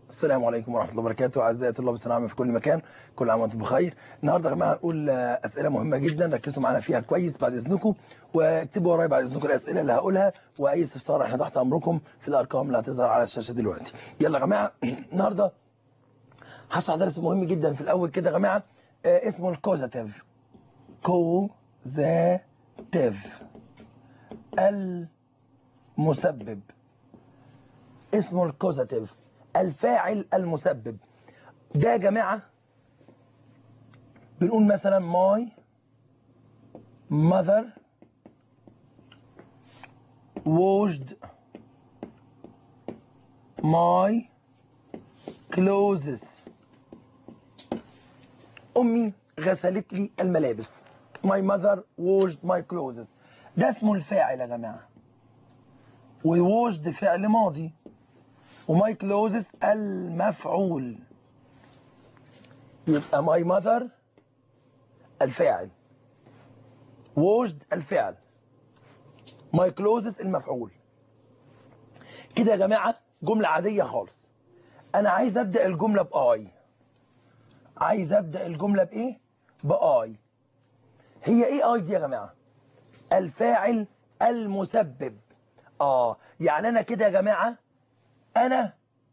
السلام عليكم ورحمة الله وبركاته أعزائي طلاب الثانوية العامة في كل مكان كل عام وأنتم بخير النهاردة يا جماعة هنقول أسئلة مهمة جدا ركزوا معانا فيها كويس بعد إذنكم واكتبوا ورايا بعد إذنكم الأسئلة اللي هقولها وأي استفسار إحنا تحت أمركم في الأرقام اللي هتظهر على الشاشة دلوقتي يلا يا جماعة النهاردة هشرح درس مهم جدا في الأول كده يا جماعة آه، اسمه الكوزاتيف كوزاتيف المسبب اسمه الكوزاتيف الفاعل المسبب ده يا جماعة بنقول مثلا my mother washed my clothes أمي غسلت لي الملابس my mother washed my clothes ده اسمه الفاعل يا جماعة ووجد فعل ماضي وماي كلوزز المفعول يبقى ماي ماذر الفاعل ووجد الفعل ماي كلوزز المفعول كده يا جماعة جملة عادية خالص أنا عايز أبدأ الجملة بآي عايز أبدأ الجملة بإيه؟ بآي هي إيه آي دي يا جماعة؟ الفاعل المسبب آه يعني أنا كده يا جماعة أنا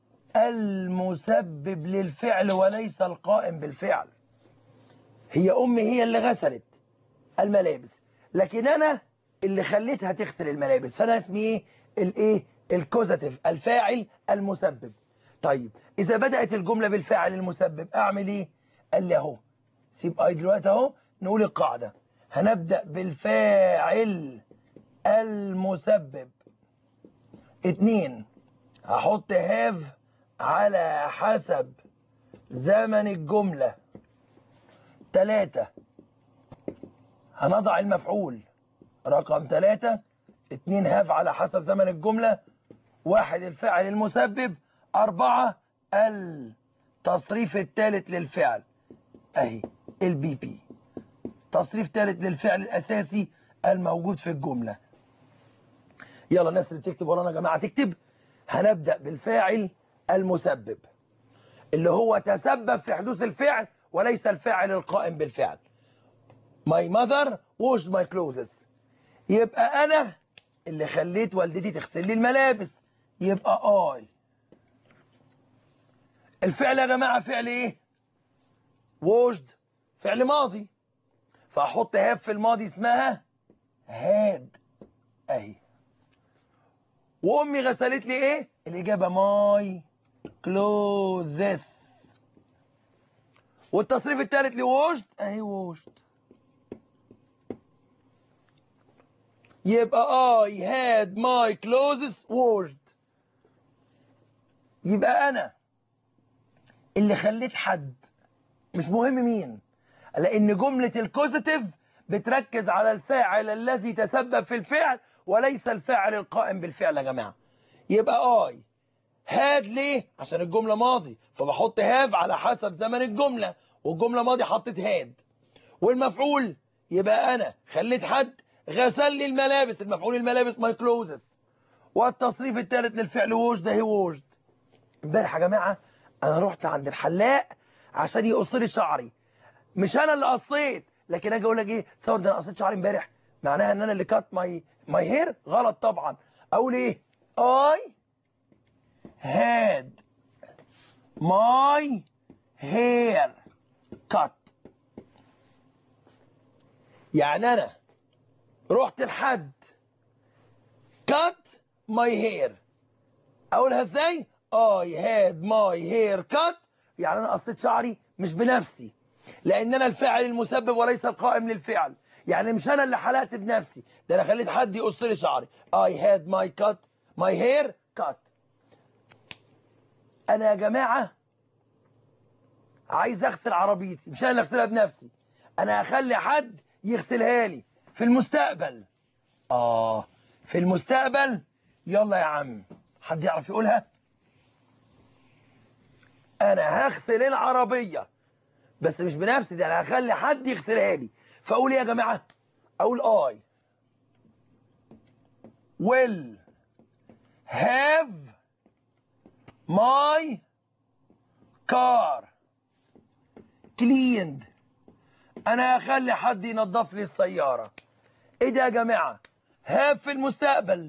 المسبب للفعل وليس القائم بالفعل هي أمي هي اللي غسلت الملابس لكن أنا اللي خليتها تغسل الملابس فأنا اسمي إيه؟ الإيه؟ الكوزاتيف الفاعل المسبب طيب إذا بدأت الجملة بالفاعل المسبب أعمل إيه؟ قال لي أهو سيب أي دلوقتي أهو نقول القاعدة هنبدأ بالفاعل المسبب اتنين هحط هاف على حسب زمن الجملة تلاتة هنضع المفعول رقم تلاتة اتنين هاف على حسب زمن الجملة واحد الفعل المسبب أربعة التصريف الثالث للفعل أهي البي بي تصريف ثالث للفعل الأساسي الموجود في الجملة يلا الناس اللي بتكتب ورانا يا جماعة تكتب هنبدأ بالفاعل المسبب اللي هو تسبب في حدوث الفعل وليس الفاعل القائم بالفعل My mother washed my clothes يبقى أنا اللي خليت والدتي تغسل لي الملابس يبقى I الفعل يا جماعة فعل إيه؟ washed فعل ماضي فأحط هاف في الماضي اسمها هاد أهي وامي غسلت لي ايه الاجابه ماي كلوزس والتصريف الثالث لوجد اهي وجد يبقى اي هاد ماي كلوزس وجد يبقى انا اللي خليت حد مش مهم مين لان جمله الكوزيتيف بتركز على الفاعل الذي تسبب في الفعل وليس الفاعل القائم بالفعل يا جماعة يبقى اي هاد ليه عشان الجملة ماضي فبحط هاف على حسب زمن الجملة والجملة ماضي حطيت هاد والمفعول يبقى انا خليت حد غسل لي الملابس المفعول الملابس ماي كلوزس والتصريف الثالث للفعل وجد اهي وجد امبارح يا جماعة انا رحت عند الحلاق عشان يقص لي شعري مش انا اللي قصيت لكن اجي اقول لك ايه تصور ده انا قصيت شعري امبارح معناها ان انا اللي كات ماي ماي هير غلط طبعا اقول ايه اي هاد ماي هير كات يعني انا رحت لحد كات ماي هير اقولها ازاي اي هاد ماي هير كات يعني انا قصيت شعري مش بنفسي لان انا الفاعل المسبب وليس القائم للفعل يعني مش انا اللي حلقت بنفسي ده انا خليت حد يقص لي شعري I had my cut my hair cut انا يا جماعه عايز اغسل عربيتي مش انا اللي اغسلها بنفسي انا هخلي حد يغسلها لي في المستقبل اه في المستقبل يلا يا عم حد يعرف يقولها انا هغسل العربيه بس مش بنفسي ده انا هخلي حد يغسلها لي فاقول ايه يا جماعه اقول اي will have my كار كليند انا هخلي حد ينظف لي السيارة ايه ده يا جماعة هاف في المستقبل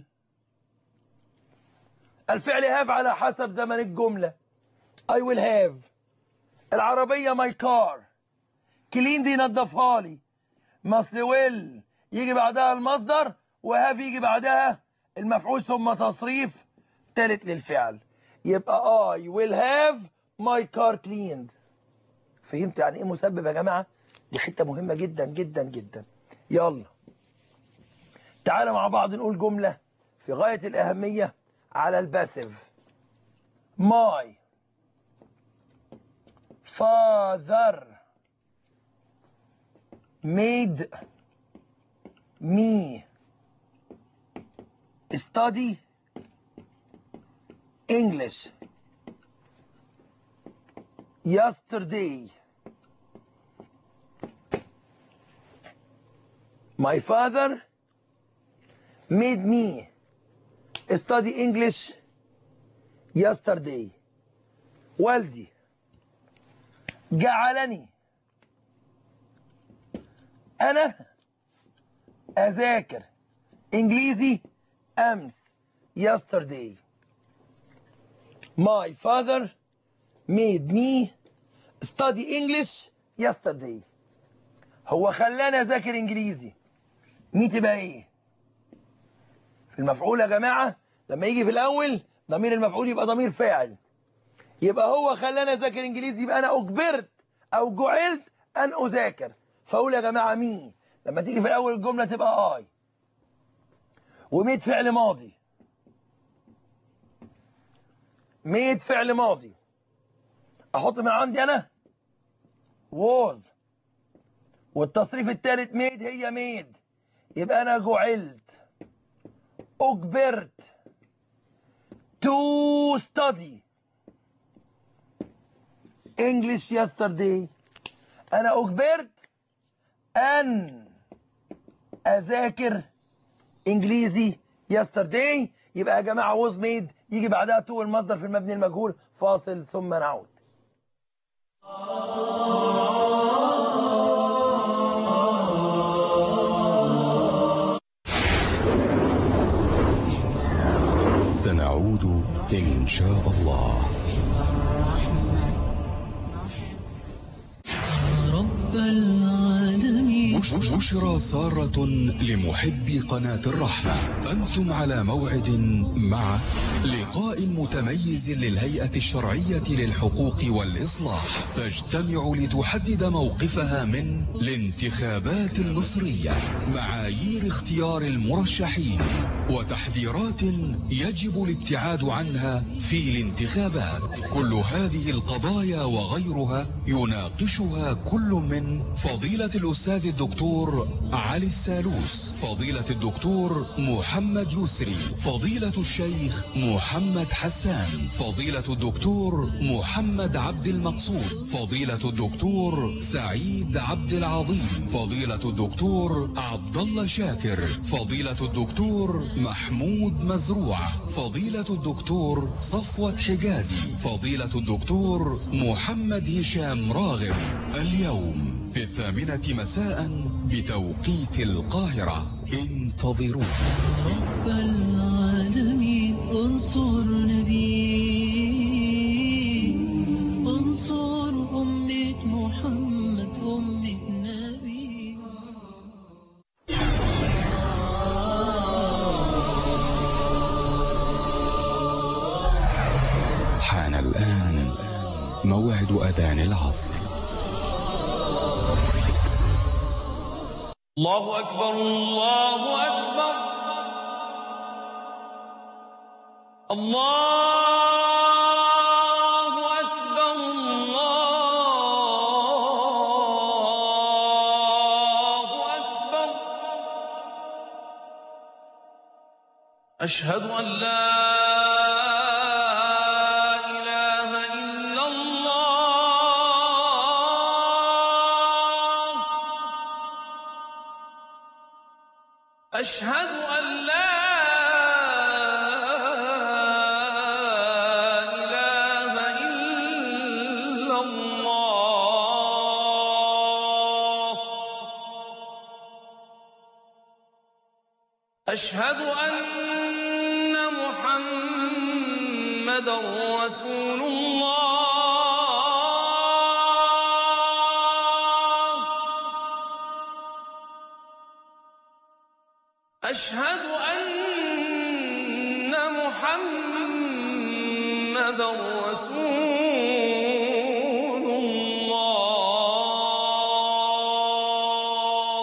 الفعل هاف على حسب زمن الجملة I will have العربية my car كلين دي ينظفها لي مصل ويل يجي بعدها المصدر وهاف يجي بعدها المفعول ثم تصريف تالت للفعل يبقى I will have my car cleaned فهمت يعني ايه مسبب يا جماعة دي حتة مهمة جدا جدا جدا يلا تعالى مع بعض نقول جملة في غاية الأهمية على الباسيف my father made me study English yesterday. My father made me study English yesterday. والدي جعلني أنا أذاكر إنجليزي أمس yesterday. My father made me study English yesterday. هو خلاني أذاكر إنجليزي. مي تبقى إيه؟ في المفعول يا جماعة لما يجي في الأول ضمير المفعول يبقى ضمير فاعل. يبقى هو خلاني أذاكر إنجليزي يبقى أنا أجبرت أو جعلت أن أذاكر. فأقول يا جماعة مي لما تيجي في الأول الجملة تبقى آي. وميت فعل ماضي. ميد فعل ماضي احط من عندي انا was والتصريف الثالث ميد هي ميد يبقى انا جعلت اجبرت to study English yesterday انا اجبرت ان اذاكر انجليزي yesterday يبقى يا جماعه was made يجي بعدها تو المصدر في المبني المجهول فاصل ثم نعود سنعود إن شاء الله رب العالمين بش- بشرى سارة لمحبي قناة الرحمة أنتم على موعد مع لقاء متميز للهيئة الشرعية للحقوق والإصلاح تجتمع لتحدد موقفها من الانتخابات المصرية معايير اختيار المرشحين وتحذيرات يجب الابتعاد عنها في الانتخابات كل هذه القضايا وغيرها يناقشها كل من فضيلة الأستاذ الدكتور علي السالوس فضيلة الدكتور محمد يسري فضيلة الشيخ محمد حسان فضيلة الدكتور محمد عبد المقصود فضيلة الدكتور سعيد عبد العظيم فضيلة الدكتور عبد الله شاكر فضيلة الدكتور محمود مزروع فضيلة الدكتور صفوة حجازي فضيلة الدكتور محمد هشام راغب اليوم في الثامنة مساء بتوقيت القاهرة انتظرونا رب العالمين انصر نبي انصر أمة محمد أم النبي حان الآن موعد أذان العصر الله أكبر الله أكبر الله أكبر الله أكبر أشهد أن لا إله إلا الله أشهد أن لا إله إلا أشهد أن محمد رسول الله أشهد أن محمد رسول الله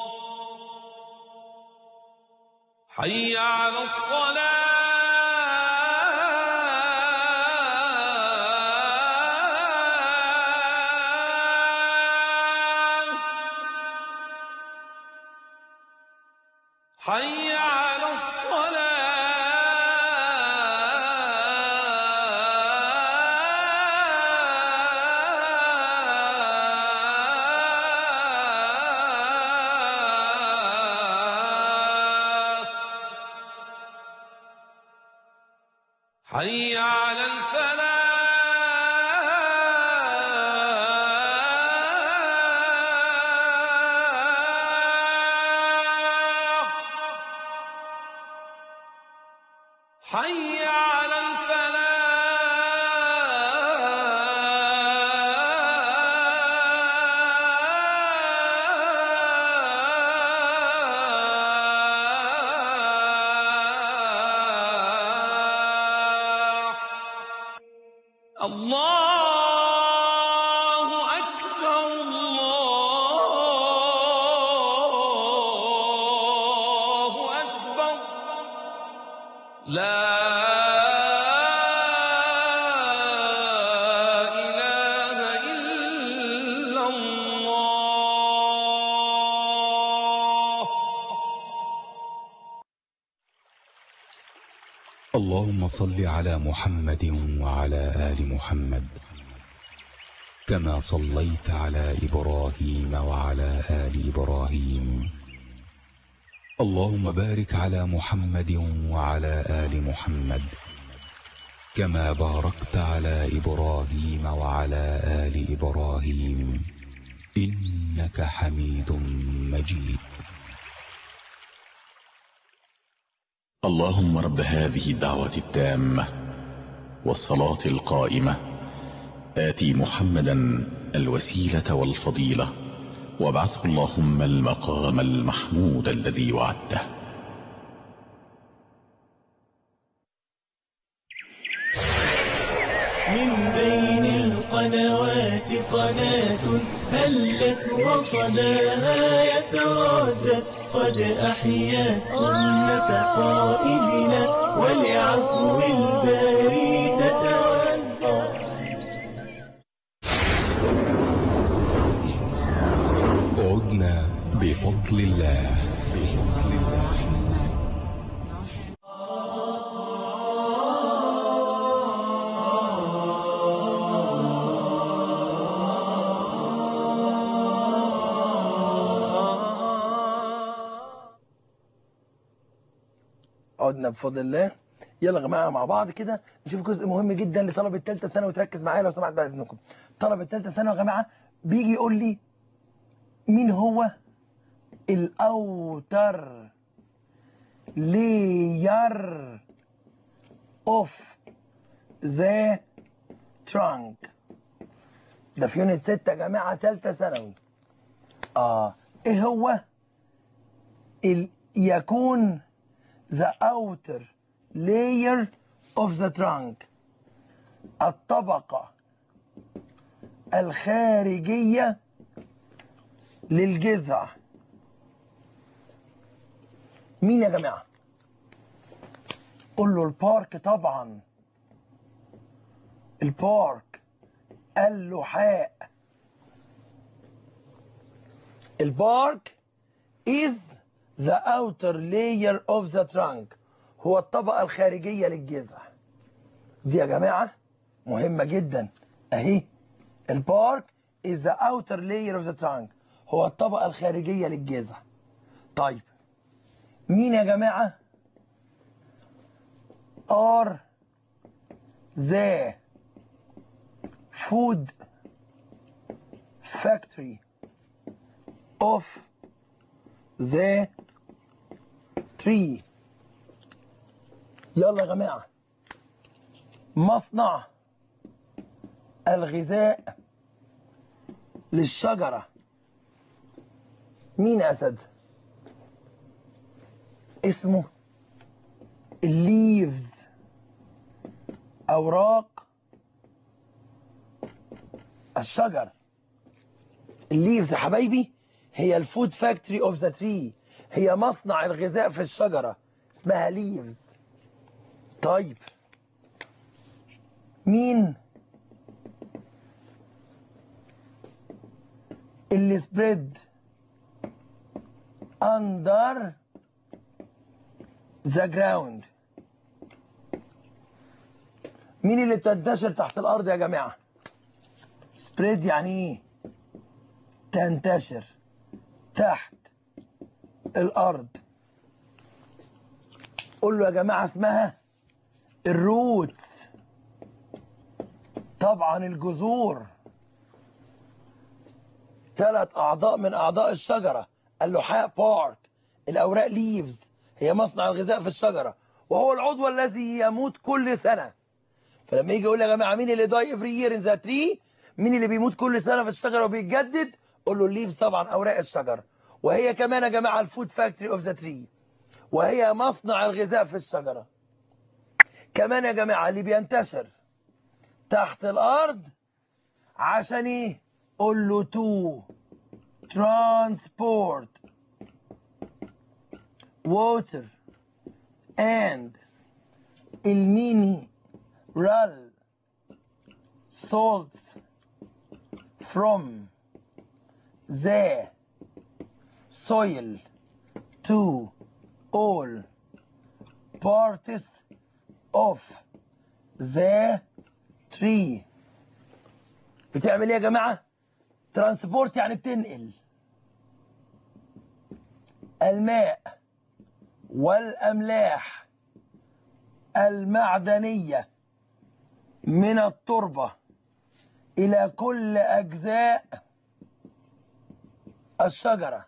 حي على الصلاة حي على الصلاة حي على الفلاح حي على الفلاح الله أكبر الله أكبر لا إله إلا الله اللهم صل على محمد وعلى آل محمد كما صليت على إبراهيم وعلى آل إبراهيم اللهم بارك على محمد وعلى آل محمد كما باركت على إبراهيم وعلى آل إبراهيم إنك حميد مجيد اللهم رب هذه الدعوة التامة والصلاة القائمة آتي محمدا الوسيلة والفضيلة وابعثه اللهم المقام المحمود الذي وعدته من بين القنوات قناة هلت وصداها يتردد قد أحيت سنة قائدنا ولعفو الباري تتودد عدنا بفضل الله بفضل الله عدنا بفضل الله يلا يا جماعه مع بعض كده نشوف جزء مهم جدا لطلبه ثالثه ثانوي وتركز معايا لو سمحت بعد اذنكم طلبه ثالثه ثانوي يا جماعه بيجي يقول لي مين هو الاوتر layer of the trunk ده في يونت 6 يا جماعه ثالثه ثانوي اه ايه هو ال يكون the outer layer of the trunk الطبقة الخارجية للجذع مين يا جماعة قول له البارك طبعا البارك اللحاء البارك is the outer layer of the trunk هو الطبقة الخارجية للجذع دي يا جماعة مهمة جدا اهي البارك is the outer layer of the trunk هو الطبقة الخارجية للجذع طيب مين يا جماعة are the food factory of the tree يلا يا جماعة مصنع الغذاء للشجرة مين يا أسد؟ اسمه الليفز أوراق الشجر الليفز يا حبايبي هي الفود فاكتوري اوف ذا تري هي مصنع الغذاء في الشجرة اسمها ليفز طيب مين اللي سبريد under the ground مين اللي بتنتشر تحت الارض يا جماعه سبريد يعني ايه تنتشر تحت الارض قول له يا جماعه اسمها الروتس طبعا الجذور ثلاث اعضاء من اعضاء الشجره اللحاء بارت الاوراق ليفز هي مصنع الغذاء في الشجره وهو العضو الذي يموت كل سنه فلما يجي يقول يا جماعه مين اللي داي افري يير ان ذا تري مين اللي بيموت كل سنه في الشجره وبيتجدد قول له الليفز طبعا اوراق الشجر وهي كمان يا جماعه الفود فاكتوري اوف ذا تري وهي مصنع الغذاء في الشجره كمان يا جماعه اللي بينتشر تحت الارض عشان ايه قول له تو transport water and المينرال salts from the soil to all parts of the tree بتعمل ايه يا جماعه ترانسبورت يعني بتنقل الماء والاملاح المعدنيه من التربه الى كل اجزاء الشجره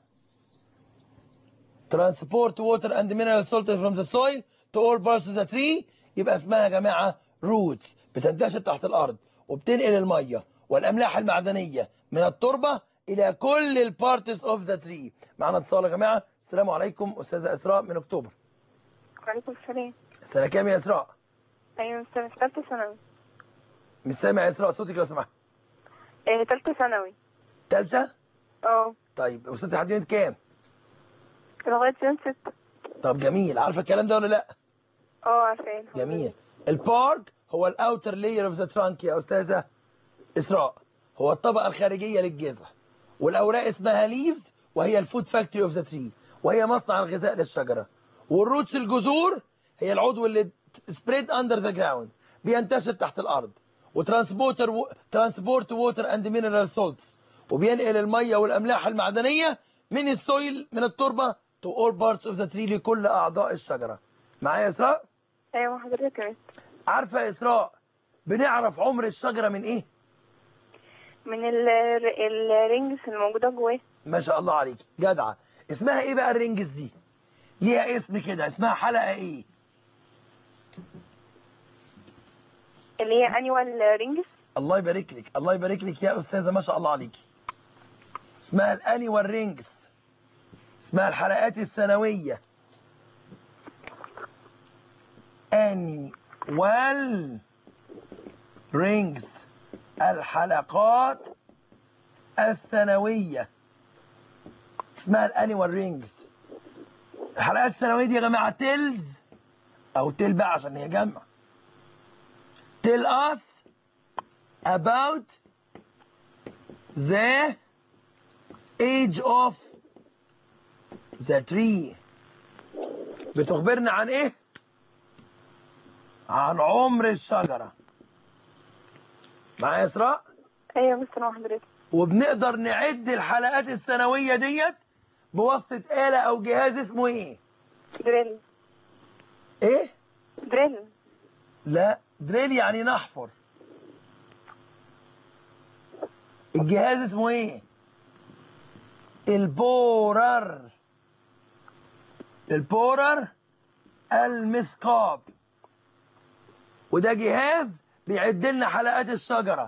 transport water and mineral salt from the soil to all parts of the tree يبقى اسمها يا جماعه roots بتنتشر تحت الارض وبتنقل الميه والاملاح المعدنيه من التربه الى كل البارتس اوف ذا تري معانا اتصال يا جماعه السلام عليكم استاذه اسراء من اكتوبر وعليكم السلام سنه كام يا اسراء ايوه استاذ ثالثة ثانوي مش سامع يا اسراء صوتك لو سمحت ايه ثالثة ثانوي ثالثه اه طيب وصلت لحد يوم كام لغاية سنة ستة طب جميل عارفه الكلام ده ولا لا اه عارفاه الحمد جميل البارك هو الاوتر لاير اوف ذا ترانك يا استاذه اسراء هو الطبقه الخارجيه للجذع والاوراق اسمها ليفز وهي الفود فاكتوري اوف ذا تري وهي مصنع الغذاء للشجره والروتس الجذور هي العضو اللي سبريد اندر ذا جراوند بينتشر تحت الارض وترانسبورتر و... ترانسبورت ووتر اند مينرال سولتس وبينقل الميه والاملاح المعدنيه من السويل من التربه تو اول بارتس اوف ذا تري لكل اعضاء الشجره معايا يا اسراء ايوه حضرتك يا مستر عارفه يا اسراء بنعرف عمر الشجره من ايه من ال الرينجز الموجودة جواه ما شاء الله عليك جدعه اسمها ايه بقى الرينجز دي ليها اسم كده اسمها حلقه ايه اللي هي انيوال رينجز الله يبارك لك الله يبارك لك يا استاذه ما شاء الله عليك اسمها الانيوال رينجز اسمها الحلقات السنويه انيوال رينجز الحلقات السنويه اسمها الانيوال رينجز الحلقات السنويه دي يا جماعه تيلز او تيل بقى عشان هي جمع tell us about the age of the tree بتخبرنا عن ايه عن عمر الشجرة معايا يا اسراء ايوه يا مستر مع حضرتك وبنقدر نعد الحلقات السنوية ديت بواسطة آلة أو جهاز اسمه إيه؟ دريل إيه؟ دريل لا دريل يعني نحفر الجهاز اسمه ايه البورر البورر المثقاب وده جهاز بيعد لنا حلقات الشجرة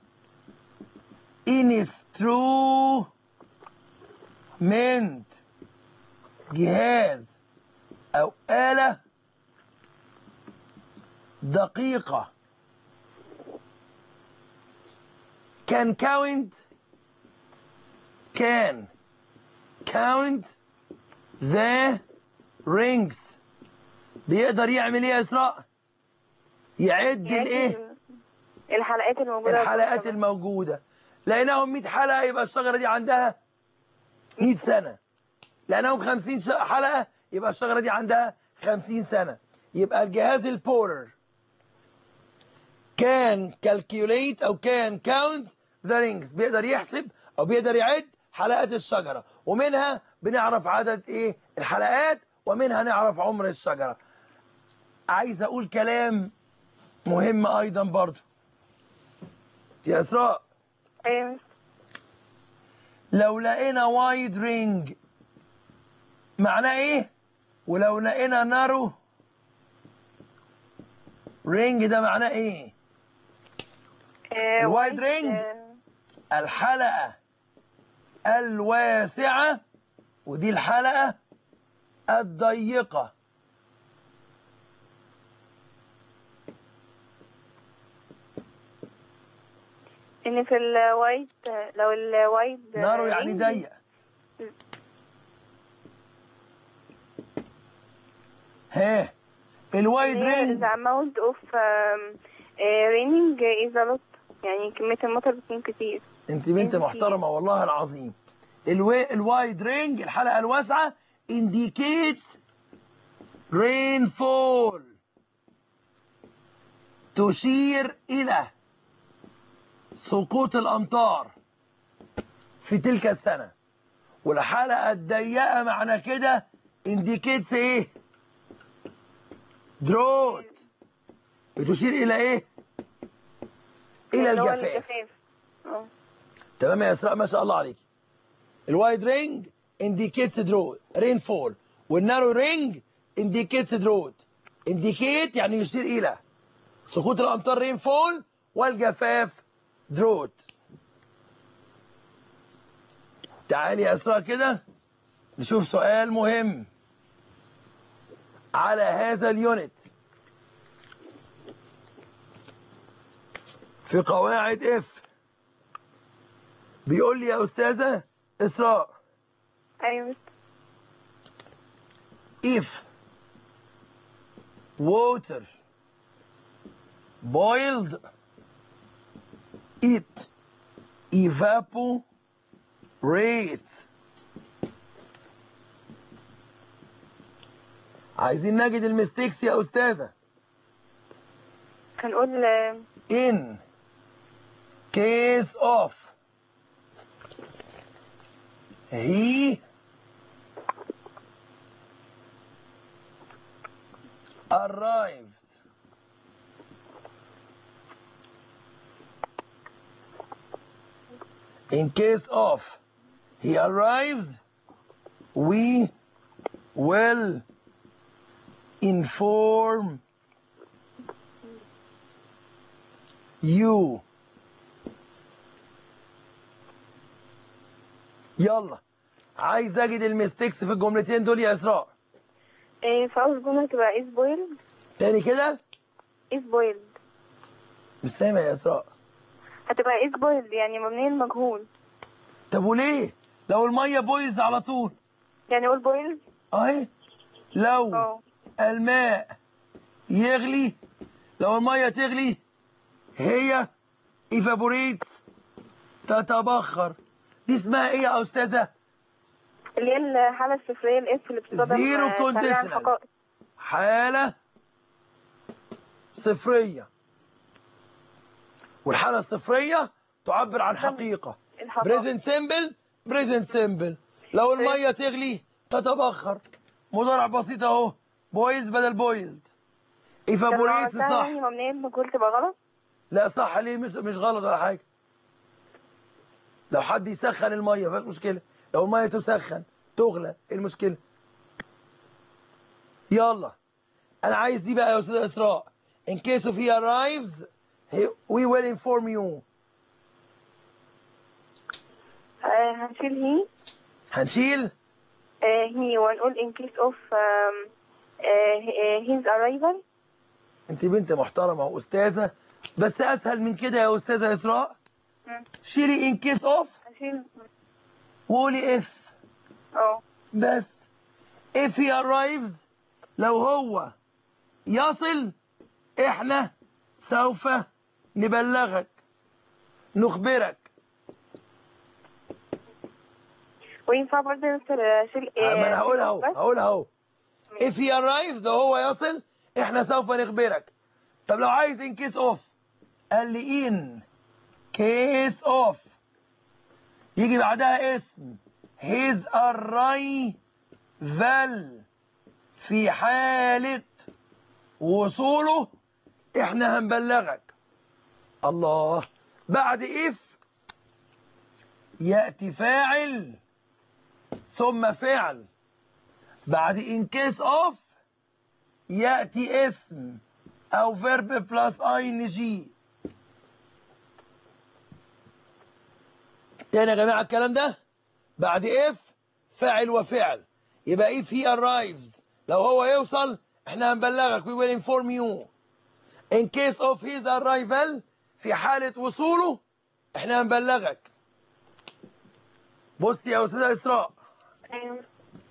انسترومنت جهاز او آلة دقيقة can count can count the rings بيقدر يعمل ايه يا اسراء يعد الايه الحلقات الموجودة الحلقات في الشجرة. الموجودة لقيناهم 100 حلقة يبقى الشجرة دي عندها 100 سنة لقيناهم 50 ش- حلقة يبقى الشجرة دي عندها 50 سنة يبقى الجهاز البورر كان calculate أو كان count the rings بيقدر يحسب أو بيقدر يعد حلقات الشجرة ومنها بنعرف عدد إيه الحلقات ومنها نعرف عمر الشجرة عايز أقول كلام مهم أيضا برضو يا إسراء ايوه يا مستر. لو لقينا وايد رينج معناه ايه ولو لقينا نارو رينج ده معناه ايه آه، الوايد white، رينج؟ آه، الحلقة الواسعة ودي الحلقة الضيقة ان في الوايت آه، لو الوايت آه، نارو يعني رينج، ضيق ها الوايد اللي هي رينج the amount of um, uh, raining is a lot يعني كمية المطر بتكون كتير انت بنت انت محترمه والله العظيم الوا... الوايد رينج الحلقه الواسعه indicates rainfall تشير الى سقوط الامطار في تلك السنه والحلقه الضيقه معنى كده indicates ايه drought بتشير الى ايه الى اللي هو الجفاف اه تمام يا اسراء ما شاء الله عليك الوايد رينج indicates درو رين فول والنارو رينج indicates درود indicate يعني يشير الى سقوط الامطار رين فول والجفاف درود تعالي يا اسراء كده نشوف سؤال مهم على هذا اليونت في قواعد اف بيقول لي يا استاذه اسراء ايوه يا مستر. if water boiled it evaporates عايزين نجد المستيكس يا استاذه هنقول آه، in case of he arrives in case of he arrives we will inform you يلا عايز اجد المستكس في الجملتين دول يا اسراء آه، في أول جملة تبقى is boiled تاني كده is boiled مش سامع يا اسراء هتبقى is boiled يعني مبنية المجهول طب وليه لو الميه بويز على طول يعني قول boiled اهي لو اه الماء يغلي لو الميه تغلي هي evaporates تتبخر دي اسمها ايه يا استاذه اللي هي الحالة الصفرية الاف اللي بتصدم Zero آه، سريعاً conditional. حقائق حالة صفرية والحالة الصفرية تعبر عن حقيقة الحقائق بريزنت سيمبل بريزنت سيمبل لو المية تغلي تتبخر مضارع بسيط اهو بويز بدل بويلد طب لو ايفابوريتس عملتها صح يعني مبنية المجهول تبقى غلط لا صح ليه مش مش غلط ولا حاجة لو حد يسخن المية مفيش مشكلة لو المية تسخن تغلى ايه المشكلة يلا انا عايز دي بقى يا استاذه اسراء in case of he arrives he, we will inform you آه، هنشيل هي هنشيل آه، هي ونقول in case of um, آه، his arrival انت بنت محترمه واستاذه بس اسهل من كده يا استاذه اسراء مم. شيلي in case of هنشيل وقولي if اه بس if he arrives لو هو يصل احنا سوف نبلغك نخبرك وينفع برضه يا مستر شيل ما انا هقولها اهو بس؟ هقولها اهو if he arrives لو هو يصل احنا سوف نخبرك طب لو عايز in case of قال لي in case of يجي بعدها اسم his arrival في حالة وصوله احنا هنبلغك الله بعد if يأتي فاعل ثم فعل بعد in case of يأتي اسم أو verb plus ing تاني يا جماعة الكلام ده بعد if فاعل وفعل يبقى if he arrives لو هو يوصل احنا هنبلغك we will inform you in case of his arrival في حالة وصوله احنا هنبلغك بص يا أستاذة إسراء أيوة.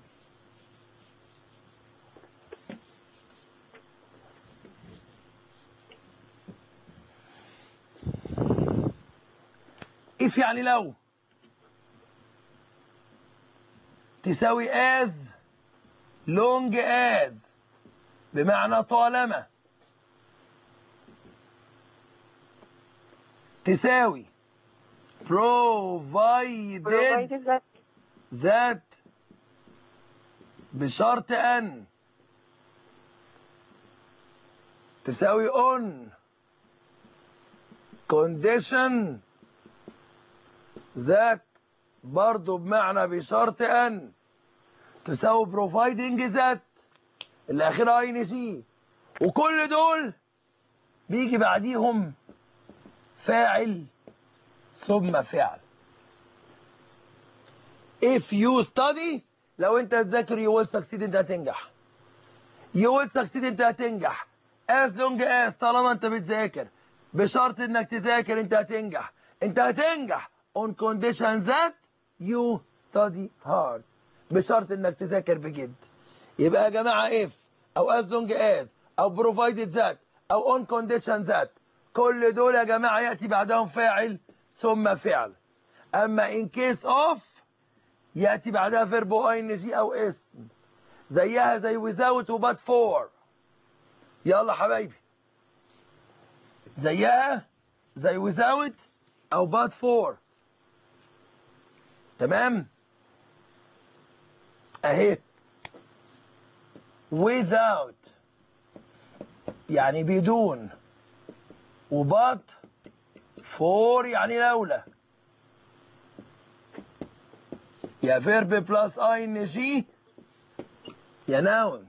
if يعني لو تساوي as long as بمعنى طالما تساوي provided provided that that بشرط أن تساوي on condition that برضو بمعنى بشرط أن تساوي providing that اللي آخرها اي جي وكل دول بيجي بعديهم فاعل ثم فعل if you study لو انت تذاكر you will succeed انت هتنجح you will succeed انت هتنجح as long as طالما انت بتذاكر بشرط انك تذاكر انت هتنجح انت هتنجح on condition that you study hard بشرط انك تذاكر بجد يبقى يا جماعة if او as long as او provided that او on condition that كل دول يا جماعة يأتي بعدهم فاعل ثم فعل اما in case of يأتي بعدها verb ing او اسم زيها زي without و but for يلا حبايبي زيها زي without او but for تمام اهي without يعني بدون وبات فور يعني لولا يا فيرب بلس اي ان جي يا ناون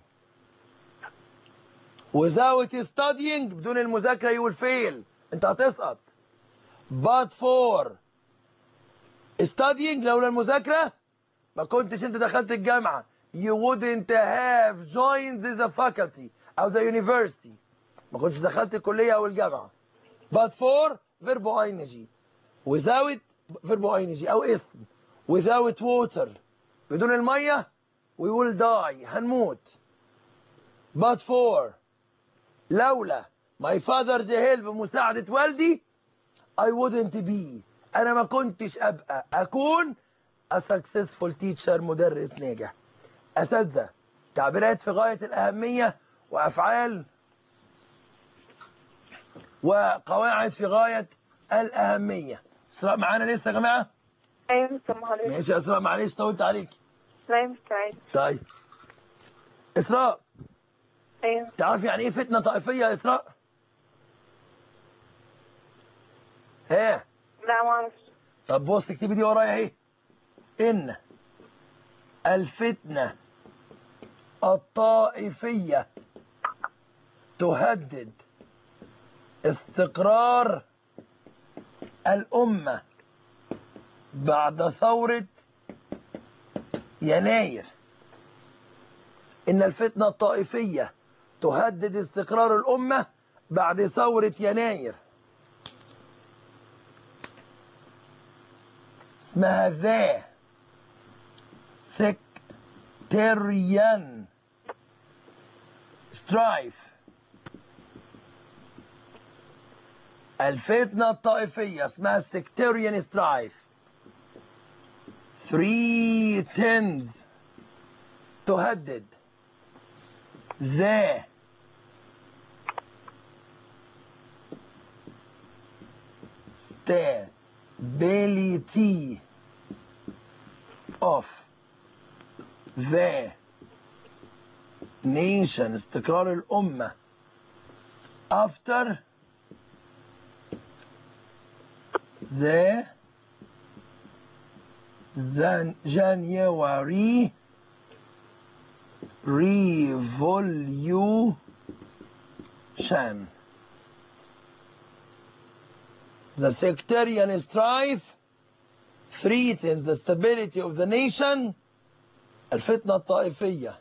without studying بدون المذاكرة you will fail انت هتسقط but for studying لولا المذاكرة ما كنتش انت دخلت الجامعة you wouldn't have joined the faculty او the university ما كنتش دخلت الكلية او الجامعة but for verb ing without verb ing او اسم without water بدون المية we will die هنموت but for لولا my father's help مساعدة والدي I wouldn't be أنا ما كنتش أبقى أكون a successful teacher مدرس ناجح أساتذة تعبيرات في غاية الأهمية وأفعال وقواعد في غاية الأهمية إسراء معانا لسه يا جماعة ايوه مستر حضرتك ماشي يا إسراء معلش طولت عليك لا يا مستر عادي طيب إسراء ايوه تعرف يعني إيه فتنة طائفية يا إسراء ها لا ما اعرفش طب بص اكتبي دي ورايا اهي ان الفتنة الطائفية تهدد استقرار الأمة بعد ثورة يناير إن الفتنة الطائفية تهدد استقرار الأمة بعد ثورة يناير اسمها ذا سكتيريان سترايف الفتنة الطائفية اسمها سكتيريان سترايف three tens تهدد ذا stability of the nation استقرار الأمة after the Jan- January revolution. The sectarian strife threatens the stability of the nation. الفتنة الطائفية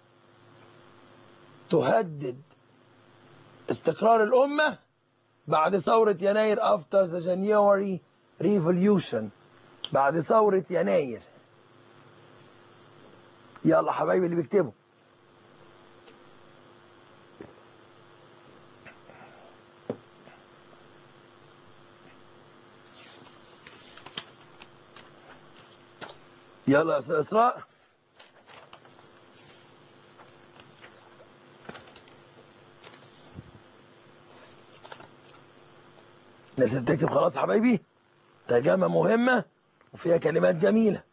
تهدد استقرار الأمة بعد ثورة يناير after the January revolution بعد ثورة يناير يلا حبايبي اللي بيكتبوا يلا يا استاذ اسراء الناس اللي بتكتب خلاص يا حبايبي ترجمة مهمة وفيها كلمات جميلة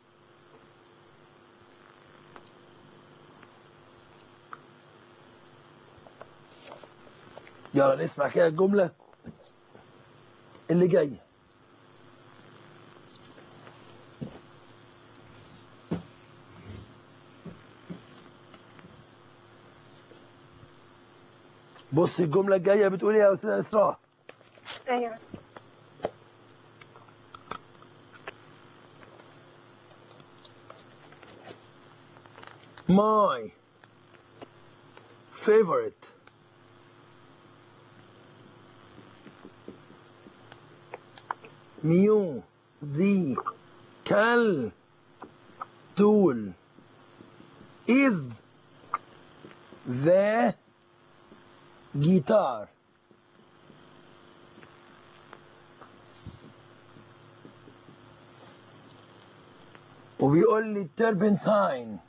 يلا نسمع كده الجملة اللي جاية بص الجملة الجاية بتقول ايه يا أستاذ إسراء ايوه my favorite musical tool is the guitar وبيقول لي التربنتاين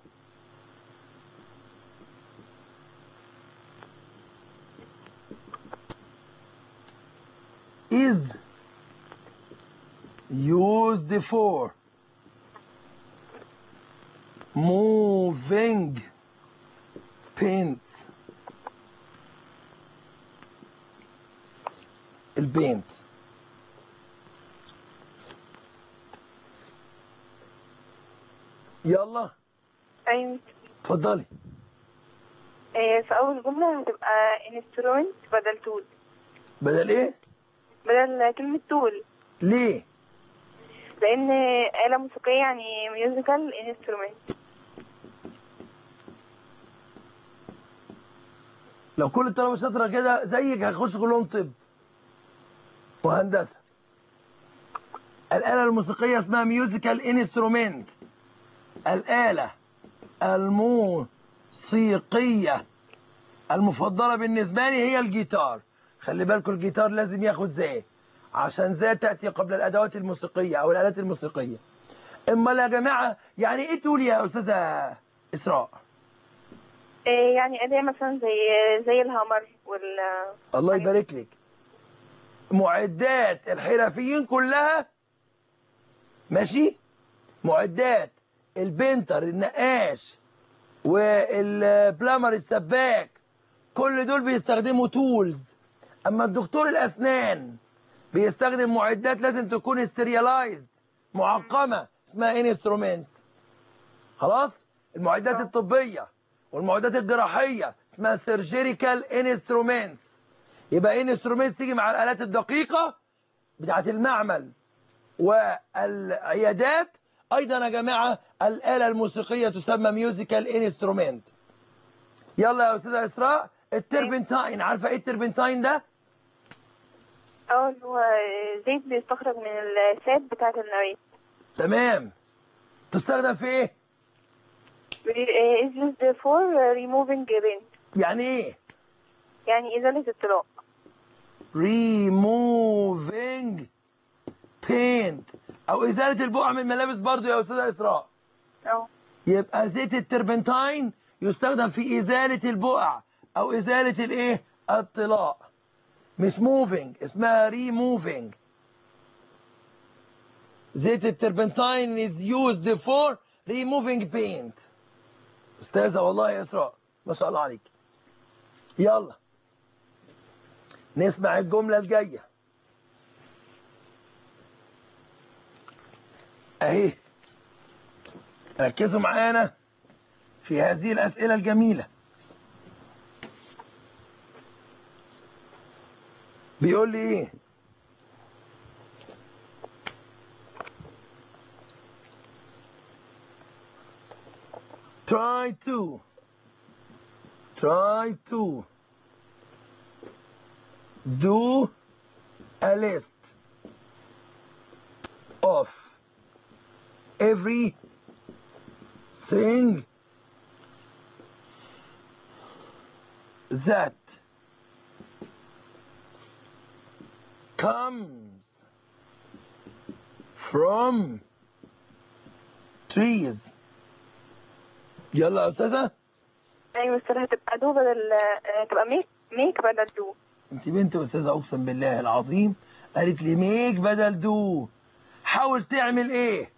is used for moving paints البينت يلا ايوه اتفضلي آه، في اول جمله هتبقى instrument بدل tool بدل ايه بدل كلمه tool ليه لان آلة موسيقية يعني musical instrument لو كل الطلبه شاطره كده زيك هيخشوا كلهم طب وهندسه الآلة الموسيقية اسمها ميوزيكال انسترومنت الآلة الموسيقية المفضلة بالنسبة لي هي الجيتار خلي بالكم الجيتار لازم ياخد زي عشان زي تأتي قبل الأدوات الموسيقية أو الآلات الموسيقية إما يا جماعة يعني إيه تقول يا أستاذة إسراء آه، يعني أداة مثلا زي زي الهامر وال الله يبارك لك معدات الحرفيين كلها ماشي معدات البنتر النقاش والبلامر السباك كل دول بيستخدموا تولز اما الدكتور الاسنان بيستخدم معدات لازم تكون استريالايزد معقمه اسمها انسترومنتس خلاص المعدات الطبيه والمعدات الجراحيه اسمها سيرجيريكال انسترومنتس يبقى انسترومنتس تيجي مع الالات الدقيقه بتاعت المعمل والعيادات ايضا يا جماعه الاله الموسيقيه تسمى ميوزيكال انسترومنت يلا يا استاذه اسراء التربنتاين عارفه ايه التربنتاين ده اه اللي هو زيت بيستخرج من الساب بتاعة النبات تمام تستخدم في ايه is used for removing paint يعني ايه يعني إزالة الطلاء removing paint او ازاله البقع من الملابس برضو يا استاذه اسراء اه يبقى زيت التربنتاين يستخدم في ازاله البقع او ازاله الايه الطلاء مش موفينج اسمها ريموفينج زيت التربنتاين is used for removing paint استاذه والله يا اسراء ما شاء الله عليك يلا نسمع الجمله الجايه اهي ركزوا معانا في هذه الاسئله الجميله بيقول لي ايه try to try to do a list of every thing that comes from trees يلا يا استاذه أيوة مستر هتبقى دو بدل آه، تبقى ميك ميك بدل دو انت بنت استاذه اقسم بالله العظيم قالت لي ميك بدل دو حاول تعمل ايه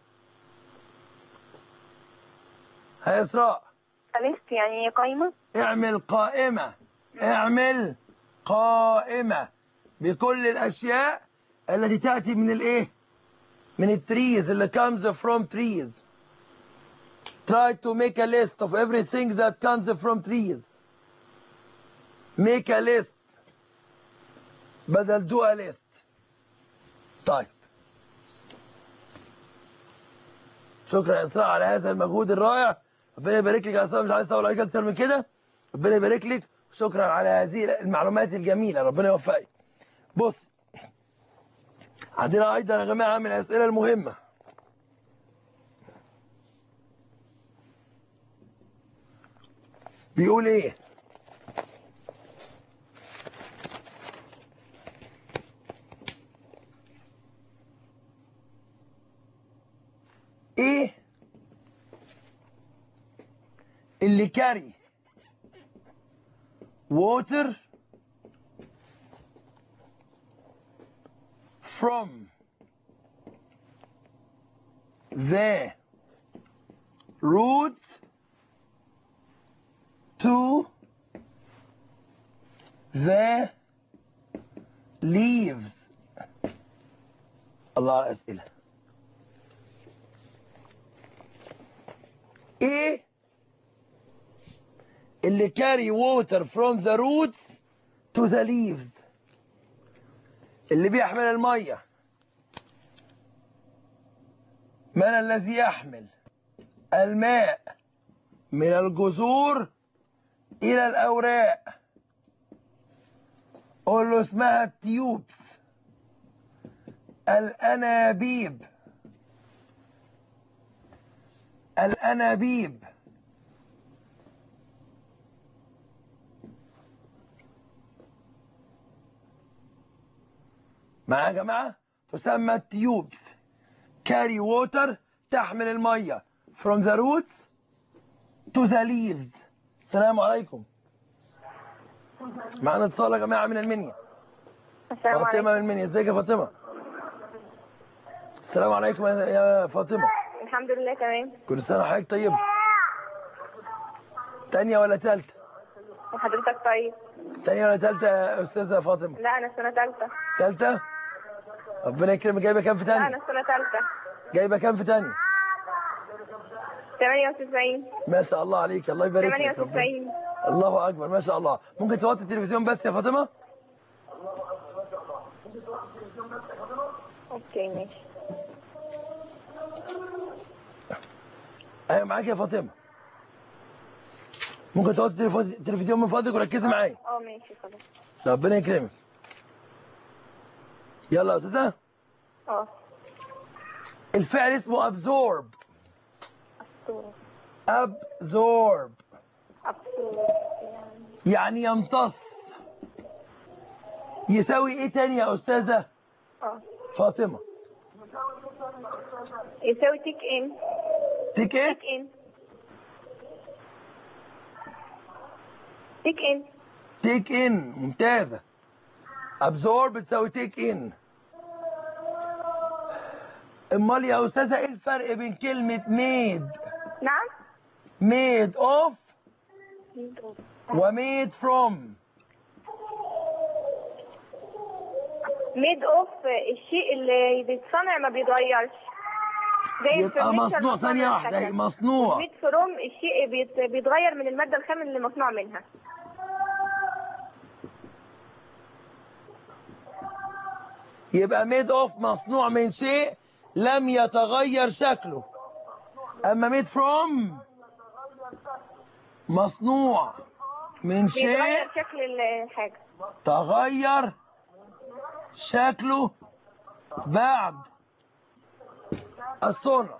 ها اسراء ليست يعني قايمة اعمل قائمة اعمل قائمة بكل الأشياء التي تأتي من الإيه؟ من التريز اللي comes from trees. Try to make a list of everything that comes from trees. Make a list. بدل do a list. طيب. شكرا يا إسراء على هذا المجهود الرائع. ربنا يبارك لك يا إسراء مش عايز أطول عليك أكتر من كده. ربنا يبارك لك وشكرا على هذه المعلومات الجميلة ربنا يوفقك. بص عندنا ايضا يا جماعه من الاسئله المهمه بيقول ايه ايه اللي كاري ووتر from the roots to the leaves الله أسئلة إيه اللي carry water from the roots to the leaves اللي بيحمل المية من الذي يحمل الماء من الجذور إلى الأوراق قول له اسمها التيوبس الأنابيب الأنابيب معايا يا جماعة تسمى التيوبس كاري ووتر تحمل المية from the roots to the leaves السلام عليكم معانا اتصال يا جماعة من المنيا السلام فاطمة عليكم من المنيا ازيك يا فاطمة السلام عليكم يا- يا فاطمة الحمد لله تمام كل سنة وحضرتك طيبة تانية ولا تالتة وحضرتك طيب تانية ولا تالتة يا أستاذة فاطمة لا أنا سنة تالتة تالتة ربنا يكرمك جايبة كام في لا تانية أنا سنة تالتة جايبة كام في تانية 98 ما شاء الله عليك الله يبارك لك ربنا 98 الله اكبر ما شاء الله ممكن توطي التلفزيون بس يا فاطمه اوكي ماشي ايوه معاك يا فاطمه ممكن توطي التليفون- التلفزيون من فضلك وركزي معايا اه ماشي خلاص ربنا يكرمك يلا يا استاذه اه الفعل اسمه absorb أبصور absorb أبصور يعني يعني يمتص يساوي ايه تاني يا استاذه اه فاطمه يساوي تيك ان تيك ايه تيك ان تيك ان تيك ان ممتازه absorb بتساوي تيك ان امال يا استاذه ايه الفرق بين كلمه made نعم made of وميد from ميد اوف الشيء اللي بيتصنع ما بيتغيرش زي يبقى الفرنيتشر مصنوع مصنوع ثانية من واحدة الخشب. هي مصنوع ميد فروم الشيء بيت- بيتغير من المادة الخام اللي مصنوع منها يبقى ميد اوف مصنوع من شيء لم يتغير شكله اما ميد from مصنوع من شيء بيتغير شكل الحاجة تغير شكله بعد الصنع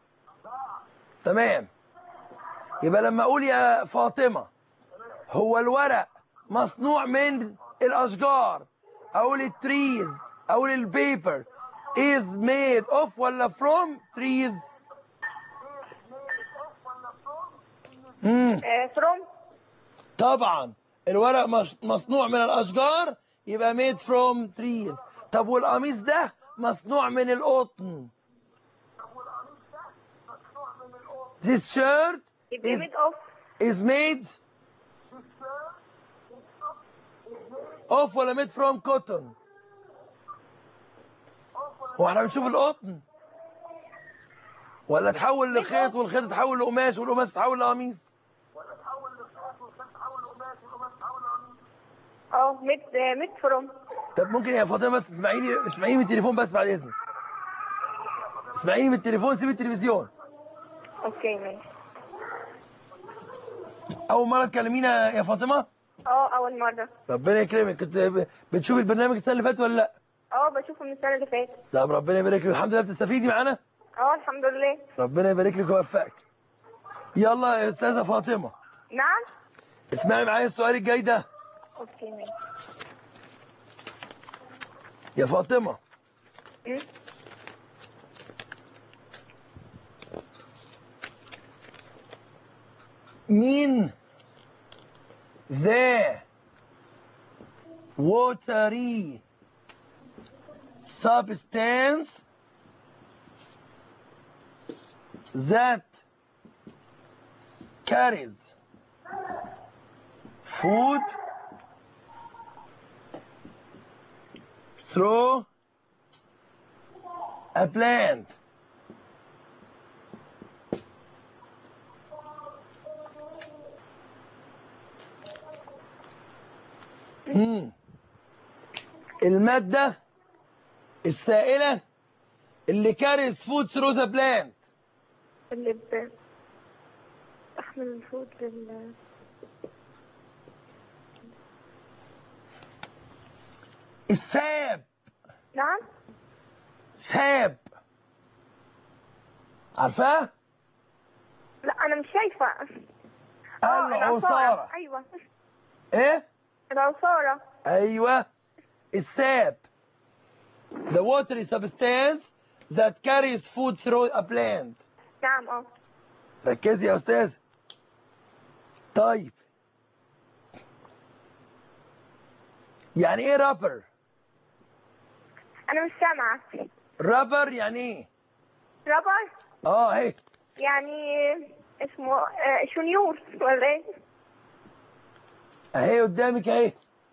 تمام يبقى لما اقول يا فاطمة هو الورق مصنوع من الاشجار اقول التريز اقول البيبر is made of ولا from trees امم فروم طبعا الورق مش مصنوع من الاشجار يبقى made from trees طب والقميص ده مصنوع من القطن This shirt يبقى is, ميد اوف is made of ولا made from cotton هو احنا بنشوف القطن ولا تحول لخيط والخيط تحول لقماش والقماش تحول لقميص اه ميد ميد فروم طب ممكن يا فاطمه بس تسمعيني تسمعيني من التليفون بس بعد اذنك اسمعيني من التليفون سيبي التلفزيون اوكي ماشي اول مره تكلمينا يا فاطمه اه اول مرة ربنا يكرمك كنت ب- بتشوفي البرنامج السنه اللي فاتت ولا لا اه بشوفه من السنة اللي فاتت طب ربنا يبارك لك الحمد لله بتستفيدي معانا اه الحمد لله ربنا يبارك لك ويوفقك يلا يا استاذه فاطمه نعم اسمعي معايا السؤال الجاي ده اوكي ماشي يا فاطمه م? مين the watery substance that carries food through a plant مم. المادة السائلة اللي كاريز فود ثرو ذا بلانت اللي ب تحمل الفود لل الساب نعم ساب عارفاه؟ لا انا مش شايفة اه العصارة ايوه ايه؟ العصارة ايوه الساب the watery substance that carries food through a plant نعم اه ركزي يا استاذ طيب يعني ايه رابر انا مش سامعة رابر يعني ايه رابر اه اهي يعني اسمه آه، شنيور ولا ايه اهي قدامك اهي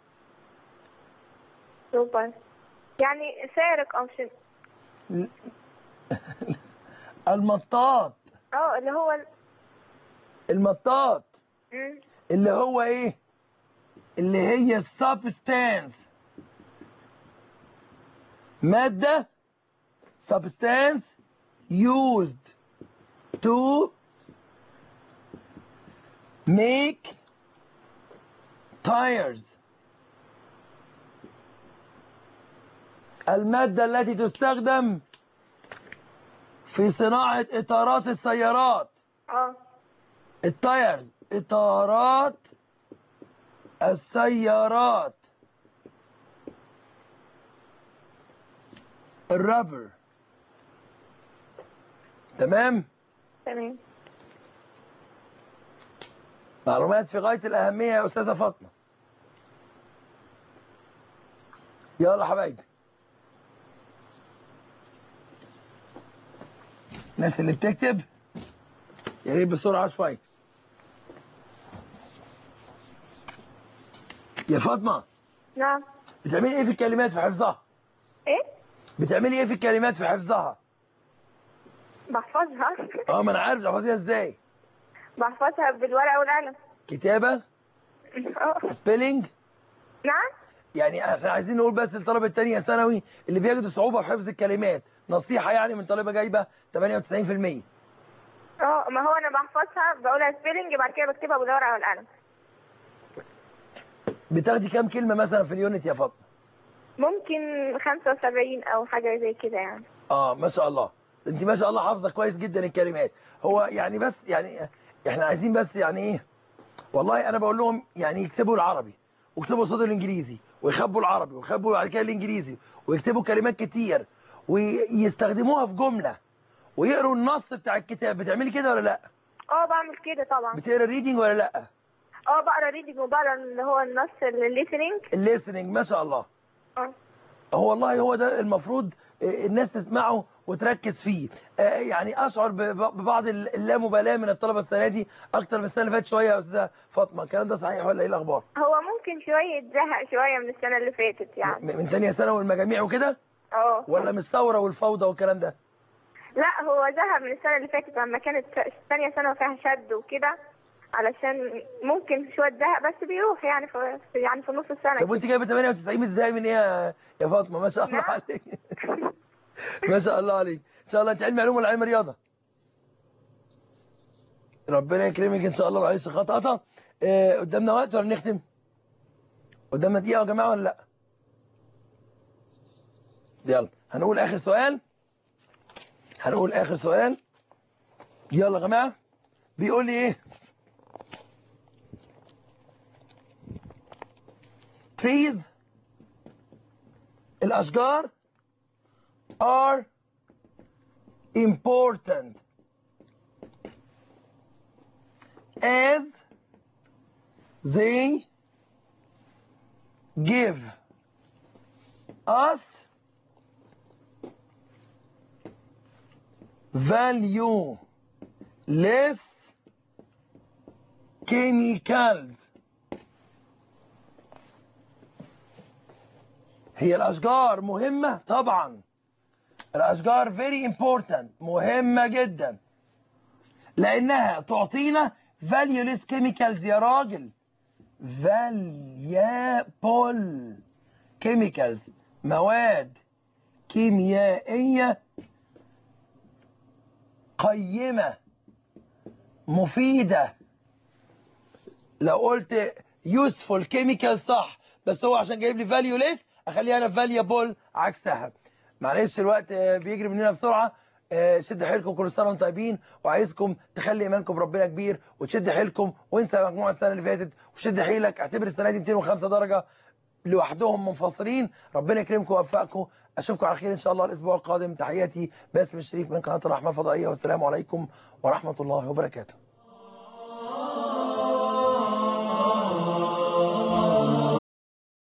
رابر يعني سارق او شن المطاط اه اللي هو ال- المطاط مم. اللي هو ايه اللي هي substance مادة substance used to make tires المادة التي تستخدم في صناعة إطارات السيارات اه التايرز إطارات السيارات الرابر تمام تمام معلومات في غاية الأهمية يا أستاذة فاطمة يلا حبايبي الناس اللي بتكتب يا ريت بسرعة شوية يا فاطمة نعم بتعملي ايه في الكلمات في حفظها؟ ايه بتعملي ايه في الكلمات في حفظها؟ بحفظها اه ما انا عارف تحفظيها ازاي؟ بحفظها بالورقة والقلم كتابة اه سبيلنج نعم يعني احنا عايزين نقول بس للطلبه الثانيه ثانوي اللي بيجدوا صعوبه في حفظ الكلمات نصيحه يعني من طالبه جايبه 98% اه ما هو انا بحفظها بقولها سبيلنج بعد كده بكتبها بالورقة والقلم بتاخدي كام كلمه مثلا في اليونت يا فاطمه ممكن 75 او حاجة زي كده يعني اه ما شاء الله انت ما شاء الله حافظه كويس جدا الكلمات هو يعني بس يعني احنا عايزين بس يعني ايه والله انا بقول لهم يعني يكتبوا العربي ويكتبوا صوت الانجليزي ويخبوا العربي ويخبوا بعد كده الانجليزي ويكتبوا كلمات كتير ويستخدموها في جمله ويقروا النص بتاع الكتاب بتعملي كده ولا لا اه بعمل كده طبعا بتقرا الريدنج ولا لا اه بقرا ريدنج وبقرا اللي هو النص الليسننج الليسننج ما شاء الله اه هو والله هو ده المفروض آه، الناس تسمعه وتركز فيه آه، يعني اشعر بب- ببعض اللامبالاه من الطلبه السنه دي اكتر من السنه اللي فاتت شويه يا استاذه فاطمه الكلام ده صحيح ولا ايه الاخبار هو ممكن شوية زهق شوية من السنة اللي فاتت يعني م- من ثانيه ثانوي والمجاميع وكده اه ولا من الثوره والفوضى والكلام ده لا هو زهق من السنة اللي فاتت لما كانت الثانية سنة فيها شد وكده علشان ممكن شوية زهق بس بيروح يعني في في- يعني في نص السنة طب وانت جايبه 98 ازاي من ايه يا- يا فاطمه ما شاء الله نعم. عليك ما شاء الله عليك ان شاء الله انت علم علوم ولا علم رياضه ربنا يكرمك ان شاء الله معلش خطأت آه، قدامنا وقت ولا نختم قدامنا دقيقه يا جماعه ولا لا يلا هنقول اخر سؤال هنقول اخر سؤال يلا يا جماعه بيقول لي ايه trees الاشجار are important as they give us value less chemicals هي الأشجار مهمة طبعا الأشجار very important مهمة جدا لأنها تعطينا valueless chemicals يا راجل valuable chemicals مواد كيميائية قيمة مفيدة لو قلت useful chemical صح بس هو عشان جايب لي valueless اخليها انا valuable عكسها معلش الوقت آه، بيجري مننا بسرعه آه، شد حيلكم كل سنه وانتم طيبين وعايزكم تخلي ايمانكم بربنا كبير وتشد حيلكم وانسى مجموع السنه اللي فاتت وشد حيلك اعتبر السنه دي 205 درجه لوحدهم منفصلين ربنا يكرمكم ويوفقكم اشوفكم على خير ان شاء الله الاسبوع القادم تحياتي باسم الشريف من قناه الرحمه الفضائيه والسلام عليكم ورحمه الله وبركاته